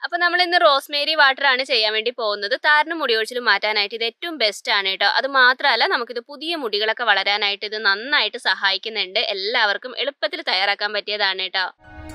അപ്പൊ നമ്മൾ ഇന്ന് റോസ്മേരി വാട്ടർ ആണ് ചെയ്യാൻ വേണ്ടി പോകുന്നത് താരനും മുടി ഒഴിച്ചിൽ മാറ്റാനായിട്ട് ഇത് ഏറ്റവും ബെസ്റ്റ് ആണ് കേട്ടോ അത് മാത്രമല്ല നമുക്കിത് പുതിയ മുടികളൊക്കെ വളരാനായിട്ട് ഇത് നന്നായിട്ട് സഹായിക്കുന്നുണ്ട് എല്ലാവർക്കും എളുപ്പത്തിൽ തയ്യാറാക്കാൻ പറ്റിയതാണ് കേട്ടോ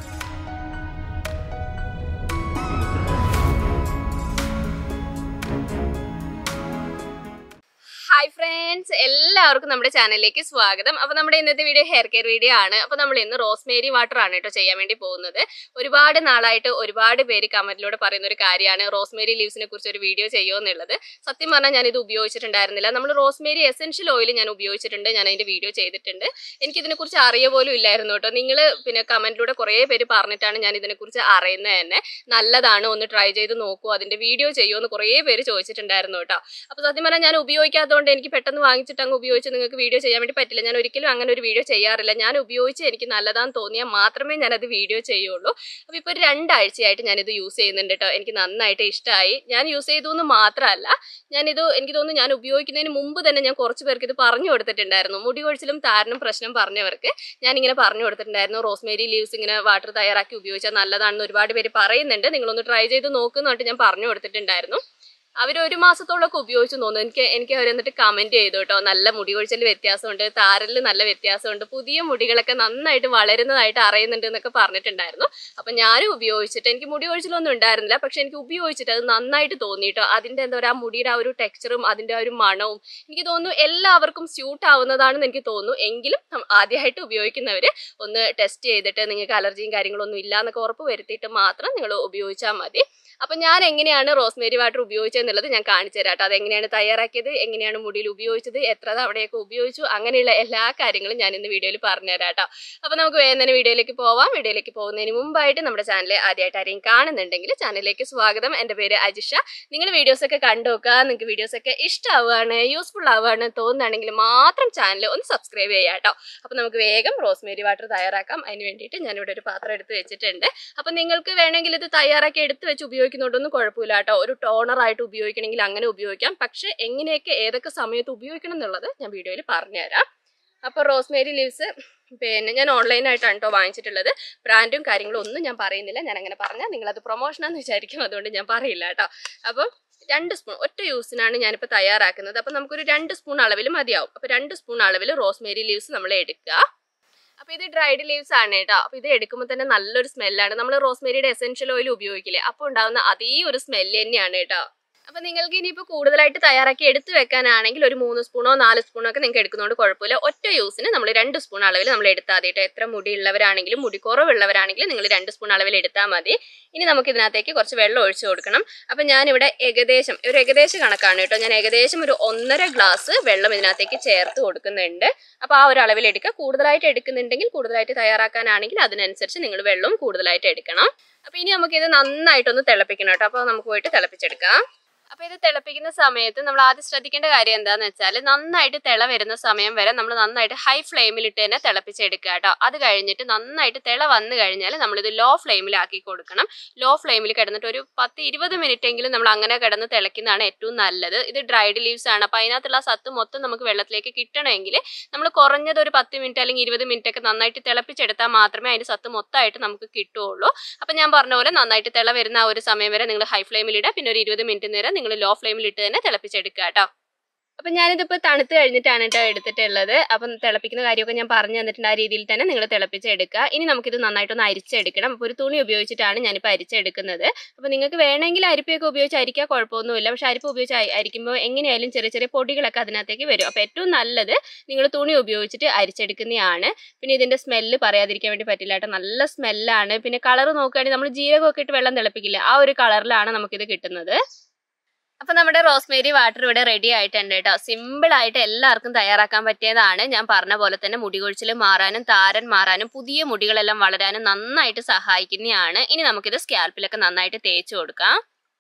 ഹായ് ഫ്രണ്ട്സ് എല്ലാവർക്കും നമ്മുടെ ചാനലിലേക്ക് സ്വാഗതം അപ്പോൾ നമ്മുടെ ഇന്നത്തെ വീഡിയോ ഹെയർ കെയർ വീഡിയോ ആണ് അപ്പോൾ നമ്മൾ ഇന്ന് റോസ്മേരി വാട്ടർ ആണ് കേട്ടോ ചെയ്യാൻ വേണ്ടി പോകുന്നത് ഒരുപാട് നാളായിട്ട് ഒരുപാട് പേര് കമന്റിലൂടെ പറയുന്ന ഒരു കാര്യമാണ് റോസ്മേരി ലീവ്സിനെ കുറിച്ച് ഒരു വീഡിയോ ചെയ്യുമോ എന്നുള്ളത് സത്യം പറഞ്ഞാൽ ഞാൻ ഇത് ഉപയോഗിച്ചിട്ടുണ്ടായിരുന്നില്ല നമ്മൾ റോസ്മേരി എസെൻഷ്യൽ ഓയിൽ ഞാൻ ഉപയോഗിച്ചിട്ടുണ്ട് ഞാൻ അതിന്റെ വീഡിയോ ചെയ്തിട്ടുണ്ട് എനിക്ക് ഇതിനെക്കുറിച്ച് അറിയ പോലും ഇല്ലായിരുന്നു കേട്ടോ നിങ്ങൾ പിന്നെ കമന്റിലൂടെ കുറേ പേര് പറഞ്ഞിട്ടാണ് ഞാൻ ഇതിനെക്കുറിച്ച് അറിയുന്നത് തന്നെ നല്ലതാണ് ഒന്ന് ട്രൈ ചെയ്ത് നോക്കൂ അതിന്റെ വീഡിയോ ചെയ്യുമോ എന്ന് കുറേ പേര് ചോദിച്ചിട്ടുണ്ടായിരുന്നു കേട്ടോ അപ്പോൾ സത്യം പറഞ്ഞാൽ ഞാൻ ഉപയോഗിക്കാത്തതുകൊണ്ട് എനിക്ക് പെട്ടെന്ന് വാങ്ങിച്ചിട്ട് അങ്ങ് ഉപയോഗിച്ച് നിങ്ങൾക്ക് വീഡിയോ ചെയ്യാൻ വേണ്ടി പറ്റില്ല ഞാൻ ഒരിക്കലും അങ്ങനെ ഒരു വീഡിയോ ചെയ്യാറില്ല ഞാൻ ഉപയോഗിച്ച് എനിക്ക് നല്ലതാന്ന് തോന്നിയാൽ മാത്രമേ ഞാനത് വീഡിയോ ചെയ്യുള്ളൂ അപ്പോൾ ഇപ്പോൾ ഒരു രണ്ടാഴ്ചയായിട്ട് ഞാനിത് യൂസ് ചെയ്യുന്നുണ്ട് കേട്ടോ എനിക്ക് നന്നായിട്ട് ഇഷ്ടമായി ഞാൻ യൂസ് ചെയ്തു എന്ന് മാത്രമല്ല ഞാനിത് എനിക്ക് തോന്നുന്നു ഞാൻ ഉപയോഗിക്കുന്നതിന് മുമ്പ് തന്നെ ഞാൻ കുറച്ച് പേർക്ക് ഇത് പറഞ്ഞു കൊടുത്തിട്ടുണ്ടായിരുന്നു മുടി കൊഴിച്ചിലും താരനും പ്രശ്നം പറഞ്ഞവർക്ക് ഞാൻ ഇങ്ങനെ പറഞ്ഞു കൊടുത്തിട്ടുണ്ടായിരുന്നു റോസ്മേരി ലീവ്സ് ഇങ്ങനെ വാട്ടർ തയ്യാറാക്കി ഉപയോഗിച്ചാൽ നല്ലതാണെന്ന് ഒരുപാട് പേര് പറയുന്നുണ്ട് നിങ്ങളൊന്ന് ട്രൈ ചെയ്ത് നോക്കുന്നുണ്ട് ഞാൻ പറഞ്ഞു കൊടുത്തിട്ടുണ്ടായിരുന്നു അവർ ഒരു മാസത്തോളമൊക്കെ ഉപയോഗിച്ചു തോന്നുന്നു എനിക്ക് എനിക്ക് അവർ എന്നിട്ട് കമന്റ് ചെയ്തു കേട്ടോ നല്ല മുടി കൊഴിച്ചൽ വ്യത്യാസമുണ്ട് താരലിൽ നല്ല വ്യത്യാസമുണ്ട് പുതിയ മുടികളൊക്കെ നന്നായിട്ട് വളരുന്നതായിട്ട് അറിയുന്നുണ്ട് എന്നൊക്കെ പറഞ്ഞിട്ടുണ്ടായിരുന്നു അപ്പം ഞാനും ഉപയോഗിച്ചിട്ട് എനിക്ക് മുടി കൊഴിച്ചിലൊന്നും ഉണ്ടായിരുന്നില്ല പക്ഷെ എനിക്ക് ഉപയോഗിച്ചിട്ട് അത് നന്നായിട്ട് തോന്നി കേട്ടോ അതിൻ്റെ എന്താ പറയുക ആ മുടിയുടെ ആ ഒരു ടെക്സ്ചറും അതിൻ്റെ ആ ഒരു മണവും എനിക്ക് തോന്നുന്നു എല്ലാവർക്കും സ്യൂട്ട് ആവുന്നതാണെന്ന് എനിക്ക് തോന്നുന്നു എങ്കിലും ആദ്യമായിട്ട് ഉപയോഗിക്കുന്നവർ ഒന്ന് ടെസ്റ്റ് ചെയ്തിട്ട് നിങ്ങൾക്ക് അലർജിയും കാര്യങ്ങളൊന്നും ഇല്ല എന്നൊക്കെ ഉറപ്പ് വരുത്തിയിട്ട് മാത്രം നിങ്ങൾ ഉപയോഗിച്ചാൽ മതി അപ്പം ഞാൻ എങ്ങനെയാണ് റോസ്മേരി വാട്ടർ ഉപയോഗിച്ചതെന്നുള്ളത് ഞാൻ കാണിച്ചു തരാം കേട്ടോ അതെങ്ങനെയാണ് തയ്യാറാക്കിയത് എങ്ങനെയാണ് മുടിയിൽ ഉപയോഗിച്ചത് എത്ര തവണയൊക്കെ ഉപയോഗിച്ചു അങ്ങനെയുള്ള എല്ലാ കാര്യങ്ങളും ഞാൻ ഇന്ന് വീഡിയോയിൽ പറഞ്ഞുതരാം കേട്ടോ അപ്പോൾ നമുക്ക് വേഗം തന്നെ വീഡിയോയിലേക്ക് പോവാം വീഡിയോയിലേക്ക് പോകുന്നതിന് മുമ്പായിട്ട് നമ്മുടെ ചാനൽ ആദ്യമായിട്ട് ആരെയും കാണുന്നുണ്ടെങ്കിൽ ചാനലിലേക്ക് സ്വാഗതം എൻ്റെ പേര് അജിഷ നിങ്ങൾ വീഡിയോസൊക്കെ കണ്ടു നോക്കുക നിങ്ങൾക്ക് വീഡിയോസൊക്കെ ഇഷ്ടമാവുകയാണ് യൂസ്ഫുൾ ആവുകയാണ് തോന്നുകയാണെങ്കിൽ മാത്രം ചാനൽ ഒന്ന് സബ്സ്ക്രൈബ് ചെയ്യാം കേട്ടോ അപ്പോൾ നമുക്ക് വേഗം റോസ്മേരി വാട്ടർ തയ്യാറാക്കാം അതിന് വേണ്ടിയിട്ട് ഞാനിവിടെ ഒരു പാത്രം എടുത്ത് വെച്ചിട്ടുണ്ട് അപ്പോൾ നിങ്ങൾക്ക് വേണമെങ്കിൽ ഇത് തയ്യാറാക്കി എടുത്ത് വെച്ച് ഉപയോഗിക്കുന്നതുകൊണ്ടൊന്നും കുഴപ്പമില്ല കേട്ടോ ഒരു ടോണറായിട്ട് ഉപയോഗിക്കണമെങ്കിൽ അങ്ങനെ ഉപയോഗിക്കാം പക്ഷേ എങ്ങനെയൊക്കെ ഏതൊക്കെ സമയത്ത് ഉപയോഗിക്കണം എന്നുള്ളത് ഞാൻ വീഡിയോയിൽ പറഞ്ഞുതരാം അപ്പോൾ റോസ്മേരി ലീവ്സ് പിന്നെ ഞാൻ ഓൺലൈനായിട്ടാണ് കേട്ടോ വാങ്ങിച്ചിട്ടുള്ളത് ബ്രാൻഡും കാര്യങ്ങളും ഒന്നും ഞാൻ പറയുന്നില്ല ഞാൻ അങ്ങനെ പറഞ്ഞാൽ നിങ്ങളത് പ്രൊമോഷനാന്ന് വിചാരിക്കും അതുകൊണ്ട് ഞാൻ പറയില്ല കേട്ടോ അപ്പം രണ്ട് സ്പൂൺ ഒറ്റ യൂസിനാണ് ഞാനിപ്പോൾ തയ്യാറാക്കുന്നത് അപ്പം നമുക്കൊരു രണ്ട് സ്പൂൺ അളവിൽ മതിയാവും അപ്പോൾ രണ്ട് സ്പൂൺ അളവിൽ റോസ്മേരി ലീവ്സ് നമ്മൾ എടുക്കുക അപ്പൊ ഇത് ഡ്രൈഡ് ലീവ്സ് ആണ് കേട്ടോ അപ്പൊ ഇത് എടുക്കുമ്പോൾ തന്നെ നല്ലൊരു സ്മെല്ലാണ് നമ്മൾ റോസ്മേരിയുടെ എസെൻഷ്യൽ ഓയിൽ ഉപയോഗിക്കില്ലേ അപ്പോൾ ഉണ്ടാകുന്ന അതേ ഒരു സ്മെല്ല് തന്നെയാണ് കേട്ടോ അപ്പൊ നിങ്ങൾക്ക് ഇനിയിപ്പോൾ കൂടുതലായിട്ട് തയ്യാറാക്കി എടുത്തു വെക്കാനാണെങ്കിൽ ഒരു മൂന്ന് സ്പൂണോ നാല് സ്പൂണോ ഒക്കെ നിങ്ങൾക്ക് എടുക്കുന്നതുകൊണ്ട് കുഴപ്പമില്ല ഒറ്റ യൂസിന് നമ്മൾ രണ്ട് സ്പൂൺ അളവിൽ നമ്മൾ എടുത്താൽ മതി കേട്ടോ എത്ര മുടി ഉള്ളവരാണെങ്കിലും മുടി കുറവുള്ളവരാണെങ്കിലും നിങ്ങൾ രണ്ട് സ്പൂൺ അളവിൽ എടുത്താൽ മതി ഇനി നമുക്ക് ഇതിനകത്തേക്ക് കുറച്ച് വെള്ളം ഒഴിച്ചു കൊടുക്കണം അപ്പം ഞാനിവിടെ ഏകദേശം ഒരു ഏകദേശ കണക്കാണ് കേട്ടോ ഞാൻ ഏകദേശം ഒരു ഒന്നര ഗ്ലാസ് വെള്ളം ഇതിനകത്തേക്ക് ചേർത്ത് കൊടുക്കുന്നുണ്ട് അപ്പോൾ ആ ഒരു അളവിൽ എടുക്കുക കൂടുതലായിട്ട് എടുക്കുന്നുണ്ടെങ്കിൽ കൂടുതലായിട്ട് തയ്യാറാക്കാനാണെങ്കിൽ അതിനനുസരിച്ച് നിങ്ങൾ വെള്ളവും കൂടുതലായിട്ട് എടുക്കണം അപ്പോൾ ഇനി നമുക്കിത് നന്നായിട്ടൊന്ന് തിളപ്പിക്കണം കേട്ടോ അപ്പോൾ നമുക്ക് പോയിട്ട് തിളപ്പിച്ചെടുക്കാം അപ്പൊ ഇത് തിളപ്പിക്കുന്ന സമയത്ത് നമ്മൾ ആദ്യം ശ്രദ്ധിക്കേണ്ട കാര്യം എന്താന്ന് വെച്ചാൽ നന്നായിട്ട് തിള വരുന്ന സമയം വരെ നമ്മൾ നന്നായിട്ട് ഹൈ ഫ്ലെയിമിലിട്ട് തന്നെ തിളപ്പിച്ചെടുക്കുക കേട്ടോ അത് കഴിഞ്ഞിട്ട് നന്നായിട്ട് തിള വന്നു കഴിഞ്ഞാൽ നമ്മളിത് ലോ ഫ്ലെയിമിലാക്കി കൊടുക്കണം ലോ ഫ്ലെയിമിൽ കിടന്നിട്ട് ഒരു പത്ത് ഇരുപത് മിനിറ്റ് എങ്കിലും നമ്മൾ അങ്ങനെ കിടന്ന് തിളയ്ക്കുന്നതാണ് ഏറ്റവും നല്ലത് ഇത് ഡ്രൈഡ് ലീവ്സ് ആണ് അപ്പൊ അതിനകത്തുള്ള സത്ത് മൊത്തം നമുക്ക് വെള്ളത്തിലേക്ക് കിട്ടണമെങ്കിൽ നമ്മൾ കുറഞ്ഞത് ഒരു പത്ത് മിനിറ്റ് അല്ലെങ്കിൽ ഇരുപത് മിനിറ്റ് ഒക്കെ നന്നായിട്ട് തിളപ്പിച്ചെടുത്താൽ മാത്രമേ അതിന്റെ സത്ത് മൊത്തമായിട്ട് നമുക്ക് കിട്ടുകയുള്ളൂ അപ്പൊ ഞാൻ പറഞ്ഞ പോലെ നന്നായിട്ട് തിള വരുന്ന ആ ഒരു സമയം വരെ നിങ്ങൾ ഹൈ ഫ്ലെയിമിലിടുക പിന്നെ ഒരു ഇരുപത് മിനിറ്റ് നേരം നിങ്ങൾ ലോ ഫ്ലെയിമിലിട്ട് തന്നെ തിളപ്പിച്ചെടുക്കുക കേട്ടോ അപ്പം ഞാനിതിപ്പോൾ തണുത്ത് കഴിഞ്ഞിട്ടാണ് കേട്ടോ എടുത്തിട്ടുള്ളത് അപ്പം തിളപ്പിക്കുന്ന കാര്യമൊക്കെ ഞാൻ പറഞ്ഞു തന്നിട്ടുണ്ട് ആ രീതിയിൽ തന്നെ നിങ്ങൾ തിളപ്പിച്ചെടുക്കുക ഇനി നമുക്കിത് നന്നായിട്ടൊന്ന് അരിച്ചെടുക്കണം അപ്പോൾ ഒരു തുണി ഉപയോഗിച്ചിട്ടാണ് ഞാനിപ്പോൾ അരിച്ചെടുക്കുന്നത് അപ്പോൾ നിങ്ങൾക്ക് വേണമെങ്കിൽ അരിപ്പയൊക്കെ ഉപയോഗിച്ച് അരിക്കാൻ കുഴപ്പമൊന്നുമില്ല പക്ഷേ അരിപ്പ് ഉപയോഗിച്ച് അരിക്കുമ്പോൾ എങ്ങനെയായാലും ചെറിയ ചെറിയ പൊടികളൊക്കെ അതിനകത്തേക്ക് വരും അപ്പോൾ ഏറ്റവും നല്ലത് നിങ്ങൾ തുണി ഉപയോഗിച്ചിട്ട് അരിച്ചെടുക്കുന്നതാണ് പിന്നെ ഇതിൻ്റെ സ്മെല്ല് പറയാതിരിക്കാൻ വേണ്ടി പറ്റില്ല കേട്ടോ നല്ല സ്മെല്ലാണ് പിന്നെ കളർ നോക്കുകയാണെങ്കിൽ നമ്മൾ ജീരകമൊക്കെ ഇട്ട് വെള്ളം തിളപ്പിക്കില്ല ആ ഒരു കളറിലാണ് നമുക്കിത് കിട്ടുന്നത് അപ്പൊ നമ്മുടെ റോസ്മേരി വാട്ടർ ഇവിടെ റെഡി ആയിട്ടുണ്ട് കേട്ടോ സിമ്പിൾ ആയിട്ട് എല്ലാവർക്കും തയ്യാറാക്കാൻ പറ്റിയതാണ് ഞാൻ പറഞ്ഞ പോലെ തന്നെ മുടി കൊഴിച്ചിൽ മാറാനും താരൻ മാറാനും പുതിയ മുടികളെല്ലാം വളരാനും നന്നായിട്ട് സഹായിക്കുന്നതാണ് ഇനി നമുക്കിത് സ്കാൽപ്പിലൊക്കെ നന്നായിട്ട് തേച്ച് കൊടുക്കാം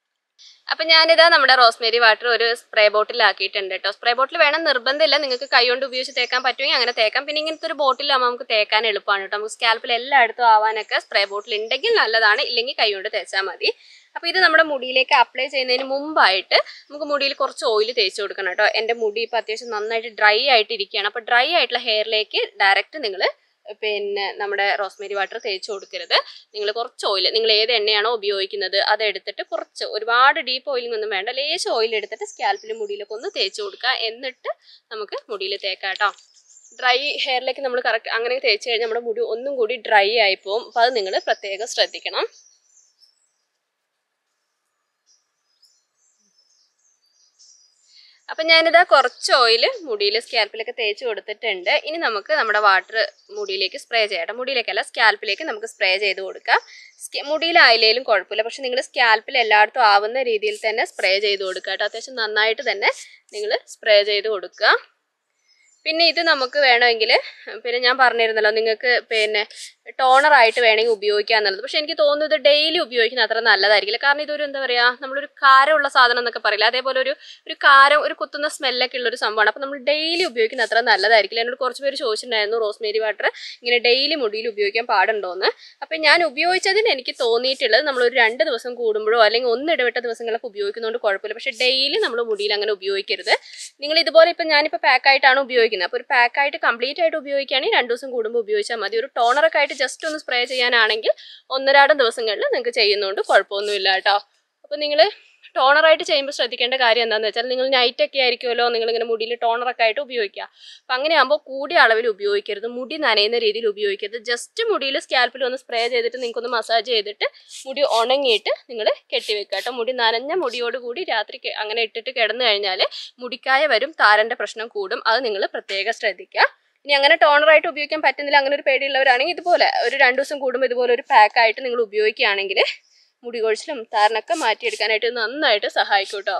അപ്പൊ ഞാനിതാ നമ്മുടെ റോസ്മേരി വാട്ടർ ഒരു സ്പ്രേ ബോട്ടിലാക്കിയിട്ടുണ്ട് കേട്ടോ സ്പ്രേ ബോട്ടിൽ വേണം നിർബന്ധമില്ല നിങ്ങൾക്ക് കൈ കൊണ്ട് ഉപയോഗിച്ച് തേക്കാൻ പറ്റുമെങ്കിൽ അങ്ങനെ തേക്കാം പിന്നെ ഇങ്ങനത്തെ ഒരു ബോട്ടിലാകുമ്പോൾ നമുക്ക് തേക്കാൻ എളുപ്പമാണ് കേട്ടോ നമുക്ക് സ്കാൽപ്പിൽ എല്ലായിടത്തും ആവാനൊക്കെ സ്പ്രേ ബോട്ടിൽ ഉണ്ടെങ്കിൽ നല്ലതാണ് ഇല്ലെങ്കിൽ കൈ കൊണ്ട് തേച്ചാൽ മതി അപ്പോൾ ഇത് നമ്മുടെ മുടിയിലേക്ക് അപ്ലൈ ചെയ്യുന്നതിന് മുമ്പായിട്ട് നമുക്ക് മുടിയിൽ കുറച്ച് ഓയിൽ തേച്ച് കൊടുക്കണം കേട്ടോ എൻ്റെ മുടി ഇപ്പോൾ അത്യാവശ്യം നന്നായിട്ട് ഡ്രൈ ആയിട്ട് ഇരിക്കുകയാണ് അപ്പോൾ ഡ്രൈ ആയിട്ടുള്ള ഹെയറിലേക്ക് ഡയറക്റ്റ് നിങ്ങൾ പിന്നെ നമ്മുടെ റോസ്മേരി വാട്ടർ തേച്ച് കൊടുക്കരുത് നിങ്ങൾ കുറച്ച് ഓയിൽ നിങ്ങൾ ഏത് എണ്ണയാണോ ഉപയോഗിക്കുന്നത് അത് എടുത്തിട്ട് കുറച്ച് ഒരുപാട് ഡീപ്പ് ഓയിലിംഗ് ഒന്നും വേണ്ട ലേശം ഓയിൽ എടുത്തിട്ട് സ്കാൽപ്പിലും മുടിയിലൊക്കെ ഒന്ന് തേച്ച് കൊടുക്കുക എന്നിട്ട് നമുക്ക് മുടിയിൽ തേക്കാം കേട്ടോ ഡ്രൈ ഹെയറിലേക്ക് നമ്മൾ കറക്റ്റ് അങ്ങനെ തേച്ച് കഴിഞ്ഞാൽ നമ്മുടെ മുടി ഒന്നും കൂടി ഡ്രൈ ആയി പോകും അപ്പോൾ അത് നിങ്ങൾ പ്രത്യേകം ശ്രദ്ധിക്കണം അപ്പം ഞാനിതാ കുറച്ച് ഓയിൽ മുടിയിൽ സ്കാൽപ്പിലൊക്കെ തേച്ച് കൊടുത്തിട്ടുണ്ട് ഇനി നമുക്ക് നമ്മുടെ വാട്ടർ മുടിയിലേക്ക് സ്പ്രേ ചെയ്യട്ടെ മുടിയിലേക്കല്ല സ്കാൽപ്പിലേക്ക് നമുക്ക് സ്പ്രേ ചെയ്ത് കൊടുക്കാം സ്ക- മുടിയിലായാലും കുഴപ്പമില്ല പക്ഷെ നിങ്ങൾ സ്കാൽപ്പിൽ എല്ലായിടത്തും ആവുന്ന രീതിയിൽ തന്നെ സ്പ്രേ ചെയ്ത് കൊടുക്കുക കേട്ടോ അത്യാവശ്യം നന്നായിട്ട് തന്നെ നിങ്ങൾ സ്പ്രേ ചെയ്ത് കൊടുക്കുക പിന്നെ ഇത് നമുക്ക് വേണമെങ്കിൽ പിന്നെ ഞാൻ പറഞ്ഞിരുന്നല്ലോ നിങ്ങൾക്ക് പിന്നെ ടോണർ ആയിട്ട് വേണമെങ്കിൽ ഉപയോഗിക്കാം എന്നുള്ളത് പക്ഷെ എനിക്ക് തോന്നുന്നു ഇത് ഡെയിലി ഉപയോഗിക്കുന്നത് അത്ര നല്ലതായിരിക്കില്ല കാരണം ഇതൊരു എന്താ പറയുക നമ്മളൊരു കാരമുള്ള സാധനം എന്നൊക്കെ പറയില്ല അതേപോലെ ഒരു ഒരു കാരം ഒരു കുത്തുന്ന സ്മെല്ലൊക്കെ ഉള്ള ഒരു സംഭവമാണ് അപ്പോൾ നമ്മൾ ഡെയിലി ഉപയോഗിക്കുന്നത് അത്ര നല്ലതായിരിക്കില്ല എന്നോട് കുറച്ച് പേര് ചോദിച്ചിട്ടുണ്ടായിരുന്നു റോസ്മേരി വാട്ടർ ഇങ്ങനെ ഡെയിലി മുടിയിൽ ഉപയോഗിക്കാൻ പാടുണ്ടോയെന്ന് അപ്പം ഞാൻ ഉപയോഗിച്ചതിന് എനിക്ക് തോന്നിയിട്ടുള്ളത് നമ്മളൊരു രണ്ട് ദിവസം കൂടുമ്പോഴോ അല്ലെങ്കിൽ ഒന്ന് ഇടവിട്ട ദിവസങ്ങളൊക്കെ ഉപയോഗിക്കുന്നതുകൊണ്ട് കുഴപ്പമില്ല പക്ഷേ ഡെയിലി നമ്മൾ മുടിയിൽ അങ്ങനെ ഉപയോഗിക്കരുത് നിങ്ങൾ ഇതുപോലെ ഇപ്പം ഞാനിപ്പോൾ പാക്കായിട്ടാണ് ഉപയോഗിക്കുന്നത് അപ്പോൾ ഒരു പാക്കായിട്ട് കംപ്ലീറ്റ് ആയിട്ട് ഉപയോഗിക്കുകയാണെങ്കിൽ രണ്ട് ദിവസം കൂടുമ്പോൾ ഉപയോഗിച്ചാൽ മതി ഒരു ടോണറൊക്കെ ആയിട്ട് ജസ്റ്റ് ഒന്ന് സ്പ്രേ ചെയ്യാനാണെങ്കിൽ ഒന്നരാടം ദിവസങ്ങളിൽ നിങ്ങൾക്ക് ചെയ്യുന്നതുകൊണ്ട് കുഴപ്പമൊന്നുമില്ല കേട്ടോ അപ്പോൾ നിങ്ങൾ ടോണറായിട്ട് ചെയ്യുമ്പോൾ ശ്രദ്ധിക്കേണ്ട കാര്യം എന്താണെന്ന് വെച്ചാൽ നിങ്ങൾ നൈറ്റ് ഒക്കെ ആയിരിക്കുമല്ലോ നിങ്ങളിങ്ങനെ മുടിയിൽ ടോണറൊക്കെ ആയിട്ട് ഉപയോഗിക്കുക അപ്പം അങ്ങനെ ആകുമ്പോൾ കൂടിയ അളവിൽ ഉപയോഗിക്കരുത് മുടി നനയുന്ന രീതിയിൽ ഉപയോഗിക്കരുത് ജസ്റ്റ് മുടിയിൽ സ്കാൽപ്പിൽ ഒന്ന് സ്പ്രേ ചെയ്തിട്ട് നിങ്ങൾക്കൊന്ന് മസാജ് ചെയ്തിട്ട് മുടി ഉണങ്ങിയിട്ട് നിങ്ങൾ കെട്ടിവെക്കുക കേട്ടോ മുടി നനഞ്ഞ മുടിയോട് കൂടി രാത്രി കെ- അങ്ങനെ ഇട്ടിട്ട് കിടന്നു കഴിഞ്ഞാൽ മുടിക്കായ വരും താരൻ്റെ പ്രശ്നം കൂടും അത് നിങ്ങൾ പ്രത്യേകം ശ്രദ്ധിക്കുക ഇനി അങ്ങനെ ടോണറായിട്ട് ഉപയോഗിക്കാൻ പറ്റുന്നില്ല അങ്ങനെ ഒരു പേടിയുള്ളവരാണെങ്കിൽ ഇതുപോലെ ഒരു രണ്ട് ദിവസം കൂടുമ്പോൾ ഇതുപോലെ ഒരു പാക്കായിട്ട് നിങ്ങൾ ഉപയോഗിക്കുകയാണെങ്കിൽ മുടി കൊഴിച്ചിലും താരനൊക്കെ മാറ്റിയെടുക്കാനായിട്ട് നന്നായിട്ട് സഹായിക്കും കേട്ടോ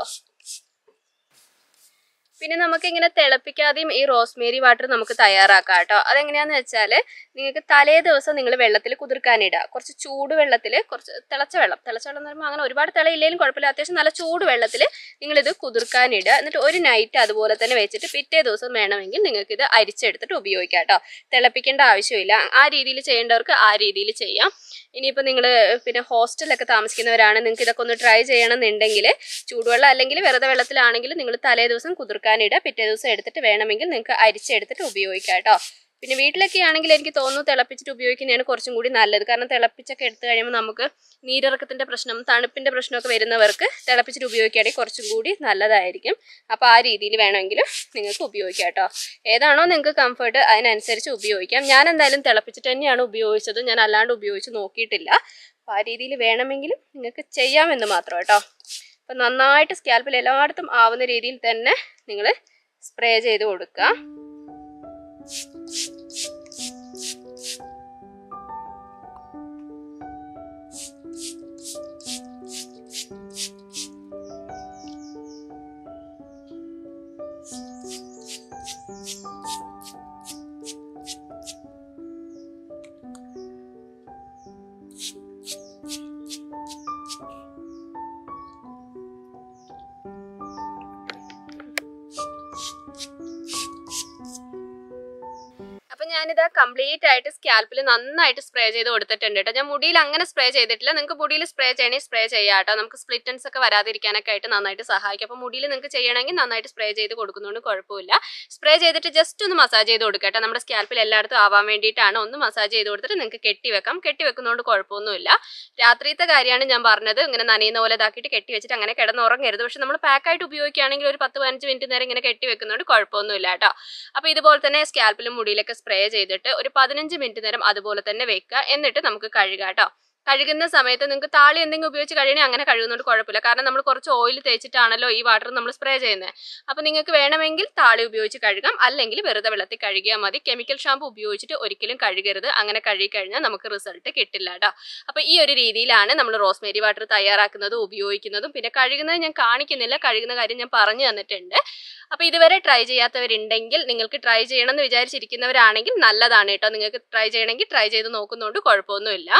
പിന്നെ നമുക്ക് ഇങ്ങനെ തിളപ്പിക്കാതെയും ഈ റോസ്മേരി വാട്ടർ നമുക്ക് തയ്യാറാക്കാം കേട്ടോ അതെങ്ങനെയാന്ന് വെച്ചാൽ നിങ്ങൾക്ക് തലേ ദിവസം നിങ്ങൾ വെള്ളത്തിൽ കുതിർക്കാനിടുക കുറച്ച് ചൂട് വെള്ളത്തിൽ കുറച്ച് തിളച്ച വെള്ളം തിളച്ച വെള്ളം എന്ന് പറയുമ്പോൾ അങ്ങനെ ഒരുപാട് തിളയില്ലെങ്കിലും കുഴപ്പമില്ല അത്യാവശ്യം നല്ല ചൂട് വെള്ളത്തിൽ നിങ്ങളിത് കുതിർക്കാനിടുക എന്നിട്ട് ഒരു നൈറ്റ് അതുപോലെ തന്നെ വെച്ചിട്ട് പിറ്റേ ദിവസം വേണമെങ്കിൽ നിങ്ങൾക്ക് ഇത് അരിച്ചെടുത്തിട്ട് ഉപയോഗിക്കാം കേട്ടോ തിളപ്പിക്കേണ്ട ആവശ്യമില്ല ആ രീതിയിൽ ചെയ്യേണ്ടവർക്ക് ആ രീതിയിൽ ചെയ്യാം ഇനിയിപ്പോൾ നിങ്ങൾ പിന്നെ ഹോസ്റ്റലിലൊക്കെ താമസിക്കുന്നവരാണ് നിങ്ങൾക്ക് ഇതൊക്കെ ഒന്ന് ട്രൈ ചെയ്യണമെന്നുണ്ടെങ്കിൽ ചൂടുവെള്ളം അല്ലെങ്കിൽ വെറുതെ വെള്ളത്തിലാണെങ്കിൽ നിങ്ങൾ തലേ ദിവസം കുതിർക്കാനിടുക പിറ്റേ ദിവസം എടുത്തിട്ട് വേണമെങ്കിൽ നിങ്ങൾക്ക് അരിച്ചെടുത്തിട്ട് ഉപയോഗിക്കാം കേട്ടോ പിന്നെ വീട്ടിലൊക്കെ ആണെങ്കിൽ എനിക്ക് തോന്നുന്നു തിളപ്പിച്ചിട്ട് ഉപയോഗിക്കുന്നതാണ് കുറച്ചും കൂടി നല്ലത് കാരണം തിളപ്പിച്ചൊക്കെ എടുത്തു കഴിയുമ്പോൾ നമുക്ക് നീരിറക്കത്തിൻ്റെ പ്രശ്നം തണുപ്പിൻ്റെ പ്രശ്നമൊക്കെ വരുന്നവർക്ക് തിളപ്പിച്ചിട്ട് ഉപയോഗിക്കുകയാണെങ്കിൽ കുറച്ചും കൂടി നല്ലതായിരിക്കും അപ്പോൾ ആ രീതിയിൽ വേണമെങ്കിൽ നിങ്ങൾക്ക് ഉപയോഗിക്കാം കേട്ടോ ഏതാണോ നിങ്ങൾക്ക് കംഫർട്ട് അതിനനുസരിച്ച് ഉപയോഗിക്കാം ഞാൻ എന്തായാലും തിളപ്പിച്ചിട്ട് തന്നെയാണ് ഉപയോഗിച്ചത് ഞാൻ അല്ലാണ്ട് ഉപയോഗിച്ച് നോക്കിയിട്ടില്ല അപ്പോൾ ആ രീതിയിൽ വേണമെങ്കിലും നിങ്ങൾക്ക് ചെയ്യാമെന്ന് മാത്രം കേട്ടോ അപ്പം നന്നായിട്ട് സ്കാൽപ്പിൽ എല്ലായിടത്തും ആവുന്ന രീതിയിൽ തന്നെ നിങ്ങൾ സ്പ്രേ ചെയ്ത് കൊടുക്കുക അപ്പൊ ഞാനിത് കംപ്ലീറ്റ് ആയിട്ട് സ്കാൽപ്പിൽ നന്നായിട്ട് സ്പ്രേ ചെയ്ത് കൊടുത്തിട്ടുണ്ട് കേട്ടോ ഞാൻ മുടിയിൽ അങ്ങനെ സ്പ്രേ ചെയ്തിട്ടില്ല നിങ്ങൾക്ക് മുടിയിൽ സ്പ്രേ ചെയ്യണമെങ്കിൽ സ്പ്രേ ചെയ്യാം കേട്ടോ നമുക്ക് സ്പ്ലിറ്റൻസ് ഒക്കെ വരാതിരിക്കാനൊക്കെ ആയിട്ട് നന്നായിട്ട് സഹായിക്കും അപ്പോൾ മുടിയിൽ നിങ്ങൾക്ക് ചെയ്യണമെങ്കിൽ നന്നായിട്ട് സ്പ്രേ ചെയ്ത് കൊടുക്കുന്നതുകൊണ്ട് കുഴപ്പമില്ല സ്പ്രേ ചെയ്തിട്ട് ജസ്റ്റ് ഒന്ന് മസാജ് ചെയ്ത് കൊടുക്കുക കേട്ടോ നമ്മുടെ സ്കാൽപ്പിൽ എല്ലായിടത്തും ആവാൻ വേണ്ടിയിട്ടാണ് ഒന്ന് മസാജ് ചെയ്ത് കൊടുത്തിട്ട് നിങ്ങൾക്ക് കെട്ടി വെക്കാം കെട്ടി വെക്കുന്നതുകൊണ്ട് കുഴപ്പമൊന്നുമില്ല രാത്രിയത്തെ കാര്യമാണ് ഞാൻ പറഞ്ഞത് ഇങ്ങനെ നനയുന്ന പോലെ ഇതാക്കിയിട്ട് കെട്ടി വെച്ചിട്ട് അങ്ങനെ കിടന്നുറങ്ങരുത് പക്ഷെ നമ്മൾ പാക്കായിട്ട് ഉപയോഗിക്കുകയാണെങ്കിൽ ഒരു പത്ത് പതിനഞ്ച് മിനിറ്റ് നേരം ഇങ്ങനെ കെട്ടി വെക്കുന്നതുകൊണ്ട് കുഴപ്പമൊന്നുമില്ല കേട്ടോ അപ്പോൾ ഇതുപോലെ തന്നെ സ്കാൽപ്പിലും മുടിയിലൊക്കെ സ്പ്രേ ചെയ്തിട്ട് ഒരു പതിനഞ്ച് മിനിറ്റ് നേരം അതുപോലെ തന്നെ വെക്കുക എന്നിട്ട് നമുക്ക് കഴുകാം കേട്ടോ കഴുകുന്ന സമയത്ത് നിങ്ങൾക്ക് താളി എന്തെങ്കിലും ഉപയോഗിച്ച് കഴിയണേ അങ്ങനെ കഴുകുന്നതുകൊണ്ട് കുഴപ്പമില്ല കാരണം നമ്മൾ കുറച്ച് ഓയിൽ തേച്ചിട്ടാണല്ലോ ഈ വാട്ടർ നമ്മൾ സ്പ്രേ ചെയ്യുന്നത് അപ്പോൾ നിങ്ങൾക്ക് വേണമെങ്കിൽ താളി ഉപയോഗിച്ച് കഴുകാം അല്ലെങ്കിൽ വെറുതെ വെള്ളത്തിൽ കഴുകിയാൽ മതി കെമിക്കൽ ഷാമ്പു ഉപയോഗിച്ചിട്ട് ഒരിക്കലും കഴുകരുത് അങ്ങനെ കഴുകി കഴിഞ്ഞാൽ നമുക്ക് റിസൾട്ട് കിട്ടില്ല കേട്ടോ അപ്പോൾ ഈ ഒരു രീതിയിലാണ് നമ്മൾ റോസ്മേരി വാട്ടർ തയ്യാറാക്കുന്നതും ഉപയോഗിക്കുന്നതും പിന്നെ കഴുകുന്നത് ഞാൻ കാണിക്കുന്നില്ല കഴുകുന്ന കാര്യം ഞാൻ പറഞ്ഞു തന്നിട്ടുണ്ട് അപ്പോൾ ഇതുവരെ ട്രൈ ചെയ്യാത്തവരുണ്ടെങ്കിൽ നിങ്ങൾക്ക് ട്രൈ ചെയ്യണം എന്ന് വിചാരിച്ചിരിക്കുന്നവരാണെങ്കിൽ നല്ലതാണ് കേട്ടോ നിങ്ങൾക്ക് ട്രൈ ചെയ്യണമെങ്കിൽ ട്രൈ ചെയ്ത് നോക്കുന്നതുകൊണ്ട് കുഴപ്പമൊന്നുമില്ല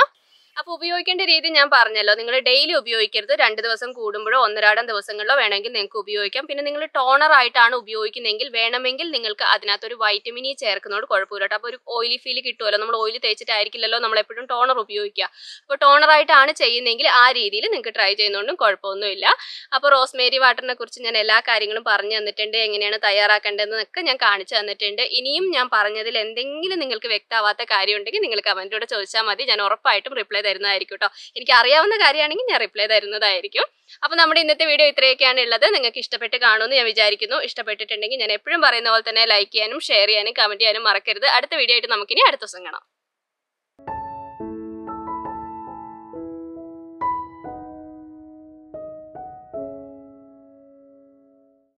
അപ്പോൾ ഉപയോഗിക്കേണ്ട രീതി ഞാൻ പറഞ്ഞല്ലോ നിങ്ങൾ ഡെയിലി ഉപയോഗിക്കരുത് രണ്ട് ദിവസം കൂടുമ്പോഴോ ഒന്നരാടം ദിവസങ്ങളിലോ വേണമെങ്കിൽ നിങ്ങൾക്ക് ഉപയോഗിക്കാം പിന്നെ നിങ്ങൾ ടോണർ ആയിട്ടാണ് ഉപയോഗിക്കുന്നതെങ്കിൽ വേണമെങ്കിൽ നിങ്ങൾക്ക് അതിനകത്തൊരു വൈറ്റമിൻ ഇ ചേർക്കുന്നതുകൊണ്ട് കുഴപ്പമില്ല കേട്ടോ അപ്പോൾ ഒരു ഓയിലി ഫീൽ കിട്ടുമല്ലോ നമ്മൾ ഓയിൽ തേച്ചിട്ടായിരിക്കില്ലല്ലോ നമ്മൾ എപ്പോഴും ടോണർ ഉപയോഗിക്കുക അപ്പോൾ ടോണർ ആയിട്ടാണ് ചെയ്യുന്നതെങ്കിൽ ആ രീതിയിൽ നിങ്ങൾക്ക് ട്രൈ ചെയ്യുന്നതുകൊണ്ടും കുഴപ്പമൊന്നുമില്ല അപ്പോൾ റോസ്മേരി വാട്ടറിനെ കുറിച്ച് ഞാൻ എല്ലാ കാര്യങ്ങളും പറഞ്ഞു തന്നിട്ടുണ്ട് എങ്ങനെയാണ് തയ്യാറാക്കേണ്ടതെന്നൊക്കെ ഞാൻ കാണിച്ചു തന്നിട്ടുണ്ട് ഇനിയും ഞാൻ പറഞ്ഞതിൽ എന്തെങ്കിലും നിങ്ങൾക്ക് വ്യക്തമാവാത്ത കാര്യം ഉണ്ടെങ്കിൽ നിങ്ങൾ കമൻറ്റിലൂടെ ചോദിച്ചാൽ മതി ഞാൻ ഉറപ്പായിട്ടും റിപ്ലൈ തരുന്നതായിരിക്കും കേട്ടോ എനിക്ക് അറിയാവുന്ന കാര്യമാണെങ്കിൽ ഞാൻ റിപ്ലൈ തരുന്നതായിരിക്കും അപ്പോൾ നമ്മുടെ ഇന്നത്തെ വീഡിയോ ഇത്രയൊക്കെയാണ് ഉള്ളത് നിങ്ങൾക്ക് ഇഷ്ടപ്പെട്ട് കാണുമെന്ന് ഞാൻ വിചാരിക്കുന്നു ഇഷ്ടപ്പെട്ടിട്ടുണ്ടെങ്കിൽ ഞാൻ എപ്പോഴും പറയുന്ന പോലെ തന്നെ ലൈക്ക് ചെയ്യാനും ഷെയർ ചെയ്യാനും കമൻറ്റ് ചെയ്യാനും മറക്കരുത് അടുത്ത വീഡിയോ ആയിട്ട് നമുക്കിനി അടുത്ത ദിവസം കാണാം